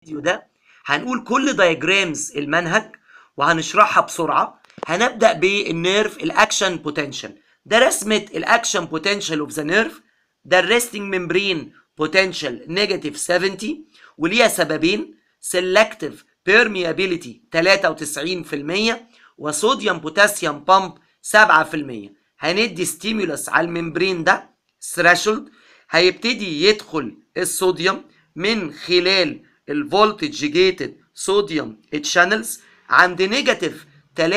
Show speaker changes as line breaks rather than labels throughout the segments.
الفيديو ده هنقول كل دايجرامز المنهج وهنشرحها بسرعه هنبدا بالنيرف الاكشن بوتنشال ده رسمه الاكشن بوتنشال اوف ذا نيرف ده الريستنج ممبرين بوتنشال نيجاتيف 70 وليها سببين سيلكتيف بيرميابيليتي 93% وصوديوم بوتاسيوم بامب 7% هندي ستيمولس على الممبرين ده ثريشولد هيبتدي يدخل الصوديوم من خلال الفولتج جيتد صوديوم تشانلز عند نيجاتيف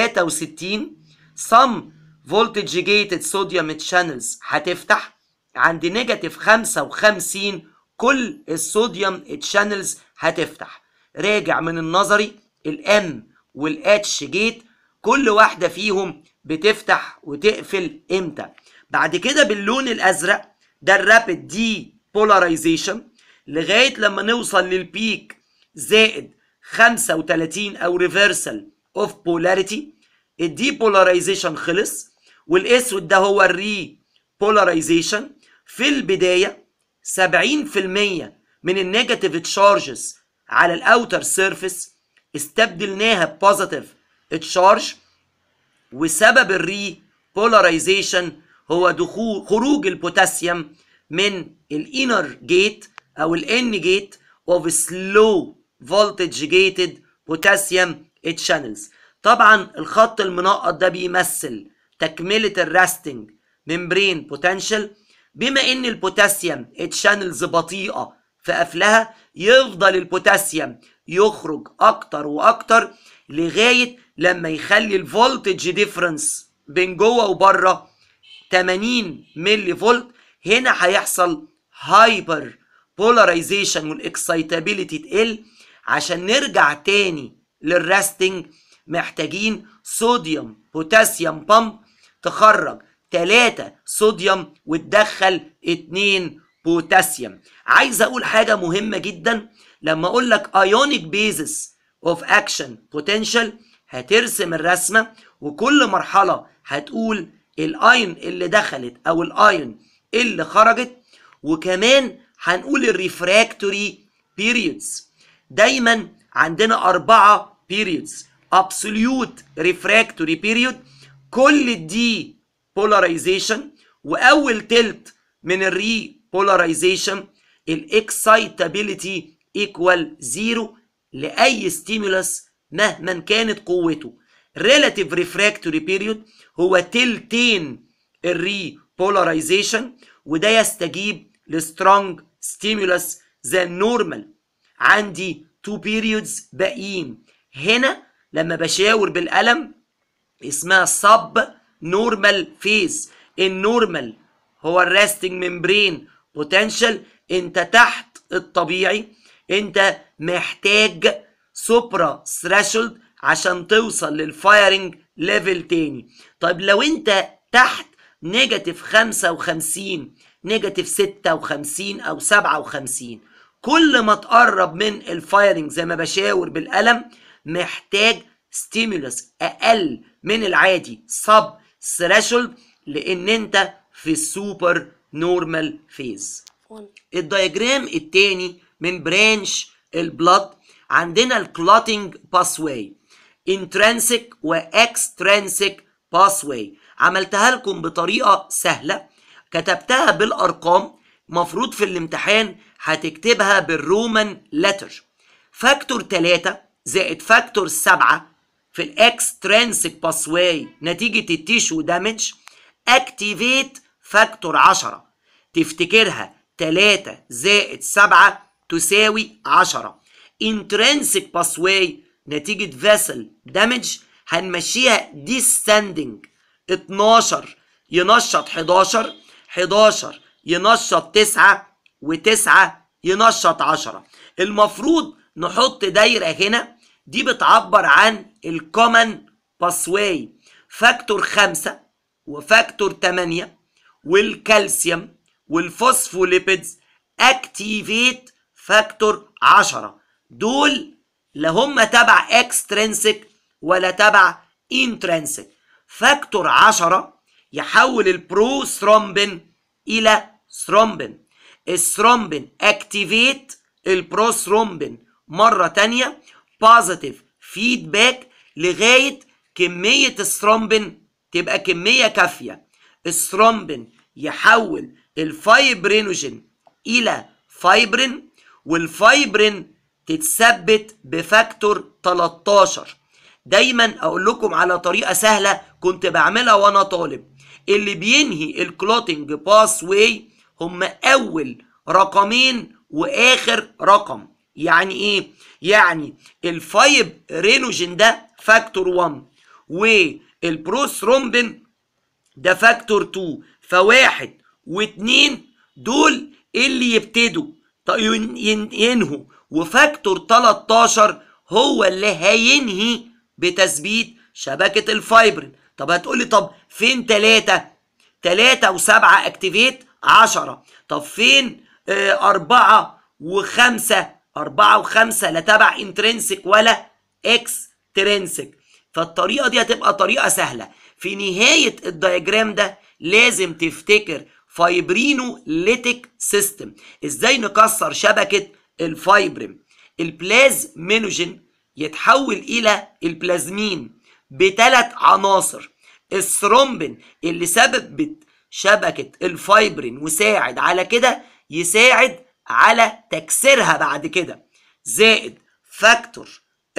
63 some voltage gated sodium channels هتفتح عند نيجاتيف 55 كل الصوديوم تشانلز هتفتح راجع من النظري الام والاتش جيت كل واحدة فيهم بتفتح وتقفل امتى بعد كده باللون الازرق ده الرابid دي بولاريزيشن لغاية لما نوصل للبيك زائد 35 او ريفرسال اوف بولاريتي الدي بولاريزيشن خلص والاسود ده هو الري بولاريزيشن في البداية 70% من النيجاتيف تشارجز على الاوتر سيرفيس استبدلناها بوزيتيف تشارج وسبب الري بولاريزيشن هو دخول خروج البوتاسيوم من الانر جيت او الان جيت اوف سلو فولتج جيتد بوتاسيوم تشانلز طبعا الخط المنقط ده بيمثل تكمله الراستنج ممبرين بوتنشال بما ان البوتاسيوم تشانلز بطيئه في قفلها يفضل البوتاسيوم يخرج اكتر واكتر لغايه لما يخلي الفولتج ديفرنس بين جوه وبره 80 ملي فولت هنا هيحصل هايبر بولاريزيشن والاكسايتابيليتي تقل عشان نرجع تاني للريستنج محتاجين صوديوم بوتاسيوم بامب تخرج 3 صوديوم وتدخل 2 بوتاسيوم عايز اقول حاجه مهمه جدا لما اقول لك ايونيك بيزس اوف اكشن بوتنشال هترسم الرسمه وكل مرحله هتقول الاين اللي دخلت او الاين اللي خرجت وكمان هنقول الريفراكتوري بيريودز دايما عندنا أربعة periods absolute refractory period كل الدي polarization وأول تلت من الري polarization الاكسايتابيليتي equal زيرو لأي ستيمولس مهما كانت قوته relative refractory period هو تلتين الري polarization وده يستجيب لسترونج ستيمولس زي النورمال عندي تو periods باقيين هنا لما بشاور بالقلم اسمها سب نورمال فيز النورمال هو الريستنج ممبرين بوتنشال انت تحت الطبيعي انت محتاج سوبرا ثريشولد عشان توصل للفايرنج ليفل تاني طيب لو انت تحت نيجاتيف 55 نيجاتيف 56 او 57 كل ما تقرب من الفايرنج زي ما بشاور بالقلم محتاج ستيمولس اقل من العادي سب ثريشولد لان انت في السوبر نورمال فيز الدياجرام التاني من برانش البلاد عندنا الكلوتنج باسواي انترنسك واكسترنسك باسواي عملتها لكم بطريقه سهله كتبتها بالارقام مفروض في الامتحان هتكتبها بالرومان لتر فاكتور 3 زائد فاكتور 7 في الاكسترنسك باسواي نتيجه التيشو دامج اكتيفيت فاكتور 10 تفتكرها 3 زائد 7 تساوي 10 انترنسك باسواي نتيجه فيسل دامج هنمشيها ديسندنج 12 ينشط 11 11 ينشط 9 و9 ينشط 10 المفروض نحط دايرة هنا دي بتعبر عن الكومن باسواي فاكتور 5 وفاكتور 8 والكالسيوم والفوسفوليبيدز اكتيفيت فاكتور 10 دول لا هم تبع اكسترنسك ولا تبع انترنسك فاكتور 10 يحول البروثرومبين الى ثرومبين الثرومبين اكتيفيت البروثرومبين مرة تانية بوزيتيف فيدباك لغاية كمية الثرومبين تبقى كمية كافية الثرومبين يحول الفايبرينوجين إلى فايبرين والفايبرين تتثبت بفاكتور 13 دايما اقول لكم على طريقه سهله كنت بعملها وانا طالب اللي بينهي الكلوتنج باس واي هم اول رقمين واخر رقم يعني ايه يعني الفايب رينوجين ده فاكتور 1 والبروثرومبين ده فاكتور 2 فواحد واثنين دول اللي يبتدوا ينهوا وفاكتور 13 هو اللي هينهي بتثبيت شبكة الفايبرين طب هتقولي طب فين تلاتة تلاتة وسبعة اكتيفيت عشرة طب فين آه أربعة وخمسة أربعة وخمسة لا تبع انترنسك ولا اكسترنسك فالطريقة دي هتبقى طريقة سهلة في نهاية الدياجرام ده لازم تفتكر فايبرينو ليتيك سيستم ازاي نكسر شبكة الفايبرين البلازمينوجين يتحول الى البلازمين بثلاث عناصر الثرومبين اللي سبب شبكة الفايبرين وساعد على كده يساعد على تكسيرها بعد كده زائد فاكتور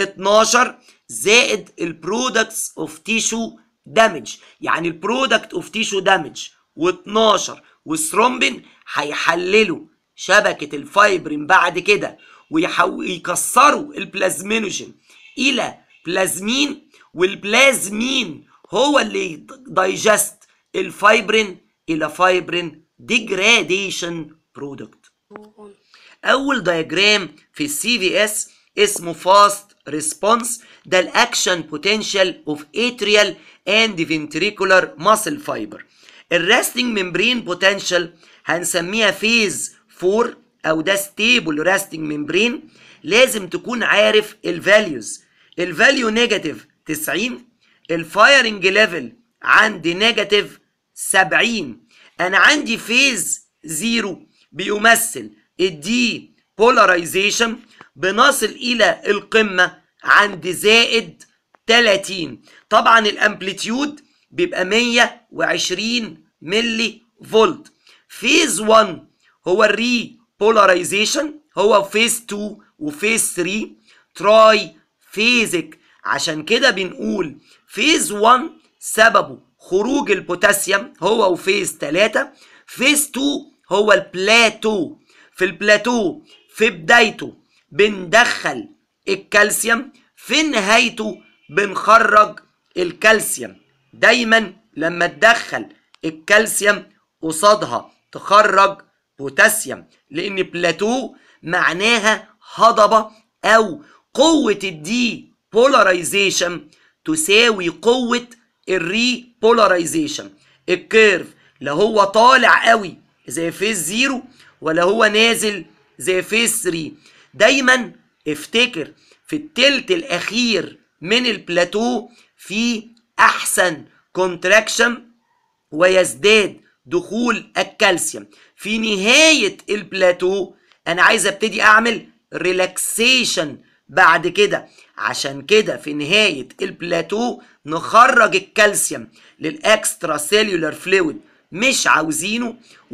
12 زائد البرودكتس اوف تيشو دامج يعني البرودكت اوف تيشو دامج و12 والثرومبين هيحللوا شبكة الفايبرين بعد كده ويكسروا البلازمينوجين الى بلازمين والبلازمين هو اللي دايجست الفايبرين الى فايبرين ديجراديشن برودكت اول دايجرام في السي في اس اسمه فاست ريسبونس ده الاكشن بوتنشال اوف اتريال اند فنتريكولار ماسل فايبر الريستنج ممبرين بوتنشال هنسميها فيز 4 او ده ستيبل ريستنج ممبرين لازم تكون عارف الفاليوز الفاليو نيجاتيف 90 الفايرنج ليفل عندي نيجاتيف 70 انا عندي فيز زيرو بيمثل الدي بولاريزيشن بنصل الى القمه عند زائد 30 طبعا الامبليتيود بيبقى 120 ملي فولت فيز 1 هو الري بولاريزيشن هو فيز 2 وفيز 3 تراي فيزك عشان كده بنقول فيز 1 سببه خروج البوتاسيوم هو وفيز 3 فيز 2 هو البلاتو في البلاتو في بدايته بندخل الكالسيوم في نهايته بنخرج الكالسيوم دايما لما تدخل الكالسيوم قصادها تخرج بوتاسيوم لان بلاتو معناها هضبة او قوة الدي بولاريزيشن تساوي قوة الري بولاريزيشن الكيرف لا هو طالع قوي زي فيز زيرو ولا هو نازل زي فيز 3 دايما افتكر في التلت الاخير من البلاتو في احسن كونتراكشن ويزداد دخول الكالسيوم في نهاية البلاتو انا عايز ابتدي اعمل ريلاكسيشن بعد كده عشان كده في نهاية البلاتو نخرج الكالسيوم للاكسترا سيلولار فلويد مش عاوزينه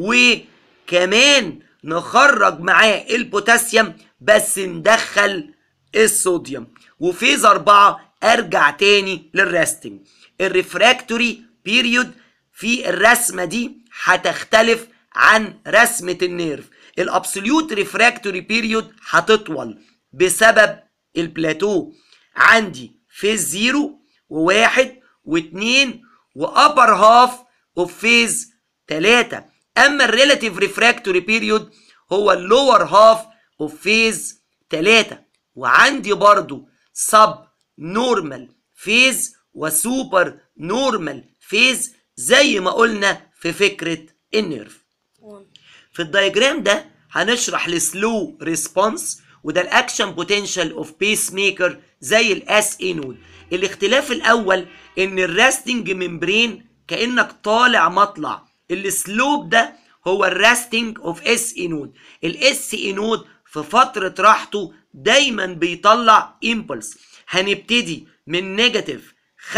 وكمان نخرج معاه البوتاسيوم بس ندخل الصوديوم وفيز أربعة أرجع تاني للريستنج الريفراكتوري بيريود في الرسمة دي هتختلف عن رسمة النيرف الابسوليوت ريفراكتوري بيريود هتطول بسبب البلاتو عندي فيز زيرو وواحد واثنين وابر هاف اوف فيز ثلاثة اما الريلاتيف ريفراكتوري بيريود هو اللور هاف اوف فيز ثلاثة وعندي برضو سب نورمال فيز وسوبر نورمال فيز زي ما قلنا في فكرة النيرف في الدايجرام ده هنشرح السلو ريسبونس وده الاكشن بوتنشال اوف بيس ميكر زي الاس اي نود الاختلاف الاول ان الريستنج ممبرين كانك طالع مطلع السلوب ده هو الريستنج اوف اس اي نود الاس اي نود في فتره راحته دايما بيطلع امبلس هنبتدي من نيجاتيف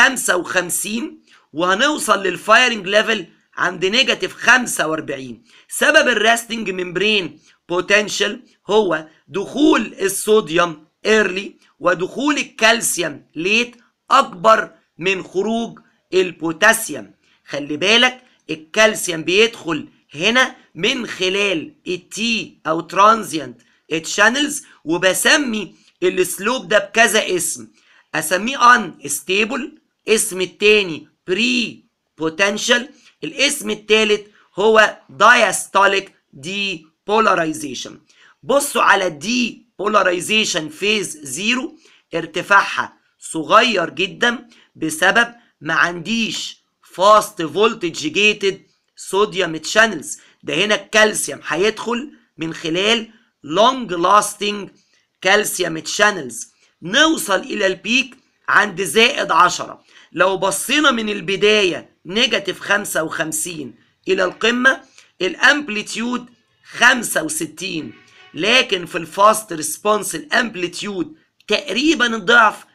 55 وهنوصل للفايرنج ليفل عند نيجاتيف 45 سبب الراستنج ممبرين بوتنشال هو دخول الصوديوم ايرلي ودخول الكالسيوم ليت اكبر من خروج البوتاسيوم خلي بالك الكالسيوم بيدخل هنا من خلال التي او ترانزيانت تشانلز وبسمي السلوب ده بكذا اسم اسميه ان ستيبل اسم التاني بري بوتنشال الاسم التالت هو diastolic depolarization بصوا على الدي بولاريزيشن فيز زيرو ارتفاعها صغير جدا بسبب ما عنديش فاست فولتج جيتد صوديوم تشانلز ده هنا الكالسيوم هيدخل من خلال لونج لاستنج كالسيوم تشانلز نوصل الى البيك عند زائد 10 لو بصينا من البداية نيجاتيف 55 الى القمة الامبليتيود 65 لكن في الفاست ريسبونس الامبليتيود تقريبا الضعف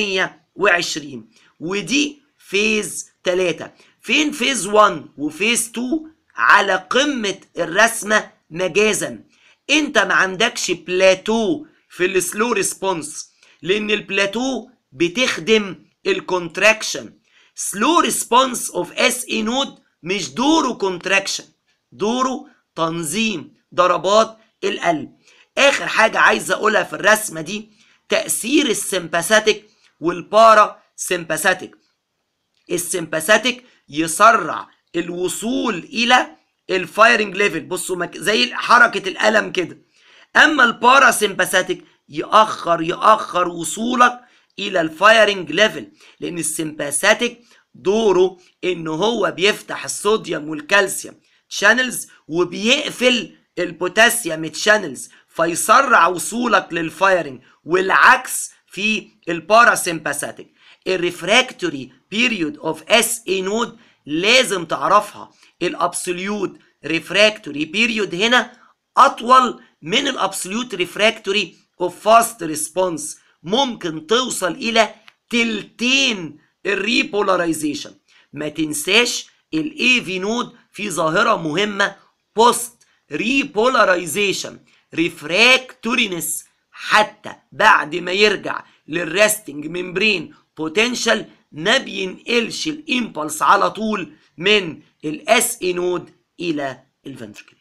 120 ودي فيز 3 فين فيز 1 وفيز 2 على قمة الرسمة مجازا انت ما عندكش بلاتو في السلو ريسبونس لان البلاتو بتخدم الكونتراكشن سلو ريسبونس اوف اس اي نود مش دوره كونتراكشن دوره تنظيم ضربات القلب اخر حاجة عايز اقولها في الرسمة دي تأثير السمباثيك والبارا سمباثيك السمباثيك يسرع الوصول الى الفايرنج ليفل بصوا مك... زي حركة القلم كده اما البارا سمباثيك يأخر يأخر وصولك الى الفايرنج ليفل لان السمباثيك دوره ان هو بيفتح الصوديوم والكالسيوم شانلز وبيقفل البوتاسيوم تشانلز فيسرع وصولك للفايرنج والعكس في الباراسمباثيك الريفراكتوري بيريود اوف اس اي نود لازم تعرفها الابسوليوت ريفراكتوري بيريود هنا اطول من الابسوليوت ريفراكتوري اوف فاست ريسبونس ممكن توصل الى تلتين الريبولاريزيشن ما تنساش الاي في نود في ظاهره مهمه بوست ريبولاريزيشن ريفراكتورينس حتى بعد ما يرجع للريستنج ممبرين بوتنشال ما بينقلش الامبلس على طول من الاس اي نود الى الفنتركل